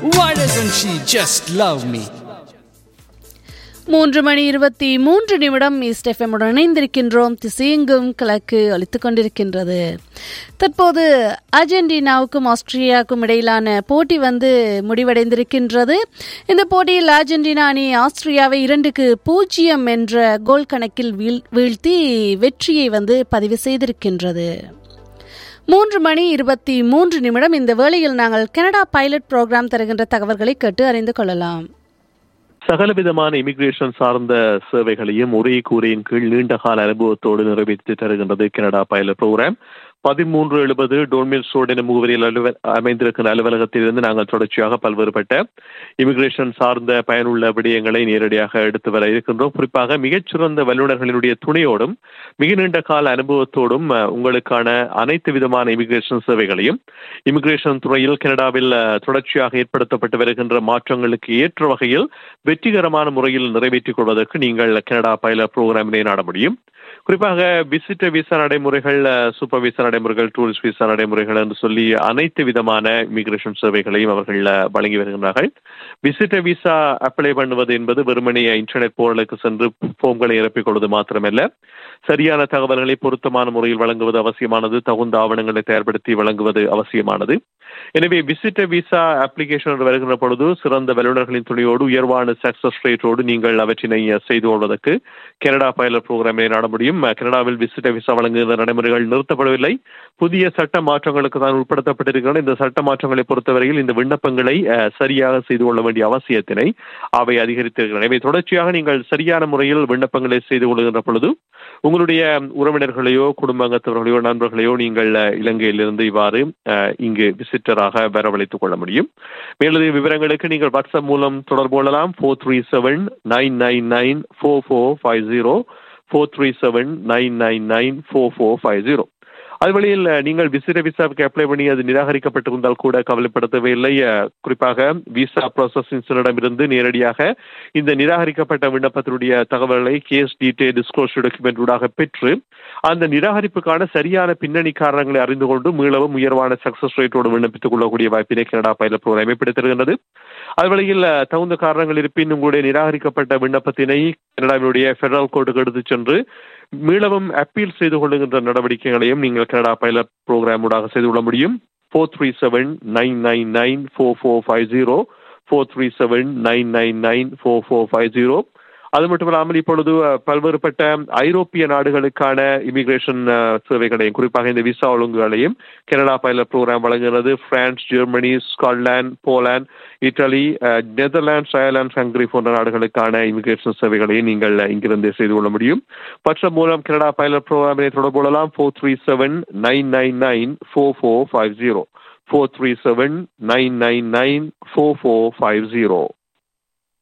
Why doesn't she just love me? மூன்று மணி இருபத்தி மூன்று நிமிடம் ஈஸ்ட் எஃப்எம்முடன் இணைந்திருக்கின்றோம் திசையெங்கும் கிழக்கு ஒலித்துக் கொண்டிருக்கின்றது தற்போது அர்ஜென்டினாவுக்கும் ஆஸ்திரேலியாவுக்கும் இடையிலான போட்டி வந்து முடிவடைந்திருக்கின்றது இந்த போட்டியில் அர்ஜென்டினா அணி ஆஸ்திரியாவை இரண்டுக்கு பூஜ்ஜியம் என்ற கோல் கணக்கில் வீழ்- வீழ்த்தி வெற்றியை வந்து பதிவு செய்திருக்கின்றது மூன்று மணி இருபத்தி மூன்று நிமிடம் இந்த வேளையில் நாங்கள் கனடா பைலட் புரோகிராம் தருகின்ற தகவல்களை கேட்டு அறிந்து கொள்ளலாம் சகலவிதமான இமிகிரேஷன் சார்ந்த சேவைகளையும் ஒரே கூரையின் கீழ் நீண்ட கால அனுபவத்தோடு நிறைவேற்றி தருகின்றது கனடா பைலட் ப்ரோக்ராம் பதிமூன்று எழுபது டோன்மில் ரோட் என முகவரியில் அலுவ அமைந்திருக்கிற அலுவலகத்திலிருந்து நாங்கள் தொடர்ச்சியாக பல்வேறுபட்ட இமிகிரேஷன் சார்ந்த பயனுள்ள விடயங்களை நேரடியாக எடுத்து வர இருக்கின்றோம் குறிப்பாக மிகச்சிறந்த வல்லுநர்களினுடைய துணையோடும் மிக நீண்ட கால அனுபவத்தோடும் அஹ், உங்களுக்கான அனைத்து விதமான இமிகிரேஷன் சேவைகளையும் இமிகிரேஷன் துறையில் கனடாவில் அஹ், தொடர்ச்சியாக ஏற்படுத்தப்பட்டு வருகின்ற மாற்றங்களுக்கு ஏற்ற வகையில் வெற்றிகரமான முறையில் நிறைவேற்றிக் கொள்வதற்கு நீங்கள் கனடா பைலட் புரோகிராமினை நாட முடியும் குறிப்பாக விசிட்டர் விசா நடைமுறைகள் அஹ், சூப்பர் விசா நடைமுறைகள் டூரிஸ்ட் விசா நடைமுறைகள் என்று சொல்லி அனைத்து விதமான இமிகிரேஷன் சேவைகளையும் அவர்கள் அஹ், வழங்கி வருகின்றார்கள் விசிட்டர் விசா அப்ளை பண்ணுவது என்பது வெறுமனே இன்டர்நெட் போர்டலுக்கு சென்று ஃபார்ம்களை நிரப்பிக் கொள்வது மாத்திரமல்ல சரியான தகவல்களை பொருத்தமான முறையில் வழங்குவது அவசியமானது தகுந்த ஆவணங்களை தயார்படுத்தி வழங்குவது அவசியமானது எனவே விசிட்டர் விசா அப்ளிகேஷன் வருகின்ற பொழுது சிறந்த வல்லுநர்களின் துணையோடு உயர்வான சக்சஸ் ரேட்டோடு நீங்கள் அவற்றினை அஹ், செய்து கொள்வதற்கு கனடா பைலட் புரோகிராமை நாட முடியும் அஹ், கனடாவில் விசிட்டர் விசா வழங்குகிற நடைமுறைகள் நிறுத்தப்படவில்லை புதிய சட்ட மாற்றங்களுக்கு தான் உட்படுத்தப்பட்டிருக்கின்றன இந்த சட்ட மாற்றங்களை பொறுத்தவரையில் இந்த விண்ணப்பங்களை அஹ், சரியாக செய்து கொள்ள வேண்டிய அவசியத்தினை அவை அதிகரித்திருக்கின்றன எனவே தொடர்ச்சியாக நீங்கள் சரியான முறையில் விண்ணப்பங்களை செய்து கொள்கின்ற பொழுது உங்களுடைய உறவினர்களையோ குடும்பத்தவர்களையோ நண்பர்களையோ நீங்கள் அஹ், இலங்கையிலிருந்து இவ்வாறு அஹ், இங்கு விசிட்டராக வரவழைத்துக் கொள்ள முடியும் மேலதிக விவரங்களுக்கு நீங்கள் வாட்ஸ்அப் மூலம் தொடர்பு கொள்ளலாம் four three seven nine nine nine four four five zero four three seven nine nine nine four four five zero அது வழியில் அஹ், நீங்கள் விசிற விசாவுக்கு அப்ளை பண்ணி அது நிராகரிக்கப்பட்டிருந்தால் கூட கவலைப்பட தேவையில்லை அஹ், குறிப்பாக விசா ப்ராசஸிங்ஸிடமிருந்து நேரடியாக இந்த நிராகரிக்கப்பட்ட விண்ணப்பத்தினுடைய தகவல்களை கேஸ் டீட்டெயில் டிஸ்க்ளோஷர் டாக்குமெண்ட் ஊடாக பெற்று அந்த நிராகரிப்புக்கான சரியான பின்னணி காரணங்களை அறிந்து கொண்டு மீளவும் உயர்வான சக்சஸ் ரேட்டோடு விண்ணப்பித்துக் கொள்ளக்கூடிய வாய்ப்பினை கனடா பைலட் ப்ரோக்ராம் ஏற்படுத்திருக்கின்றது அதுவழியில் அஹ், தகுந்த காரணங்கள் இருப்பின் உங்களுடைய நிராகரிக்கப்பட்ட விண்ணப்பத்தினை கனடாவினுடைய ஃபெடரல் கோர்ட்டுக்கு எடுத்துச் சென்று மீளவும் அப்பீல் செய்து கொள்ளுகின்ற நடவடிக்கைகளையும் நீங்கள் கனடா பைலட் ப்ரோக்ராம் ஊடாக செய்து கொள்ள முடியும் four three seven nine nine nine four four five zero four three seven nine nine nine four four five zero அது மட்டுமில்லாமல் இப்பொழுது அஹ், பல்வேறுபட்ட ஐரோப்பிய நாடுகளுக்கான இமிகிரேஷன் சேவைகளையும் குறிப்பாக இந்த விசா ஒழுங்குகளையும் கனடா பைலட் ப்ரோக்ராம் வழங்குகிறது France Germany Scotland Poland Italy அஹ், நெதர்லாண்ட்ஸ் அயர்லாந்து ஹங்கரி போன்ற நாடுகளுக்கான இமிகிரேஷன் சேவைகளையும் நீங்கள் அஹ், இங்கிருந்தே செய்து கொள்ள முடியும் பற்ற மூலம் கனடா பைலட் ப்ரோக்ராமினை தொடர்பு கொள்ளலாம் four three seven nine nine nine four four five zero four three seven nine nine nine four four five zero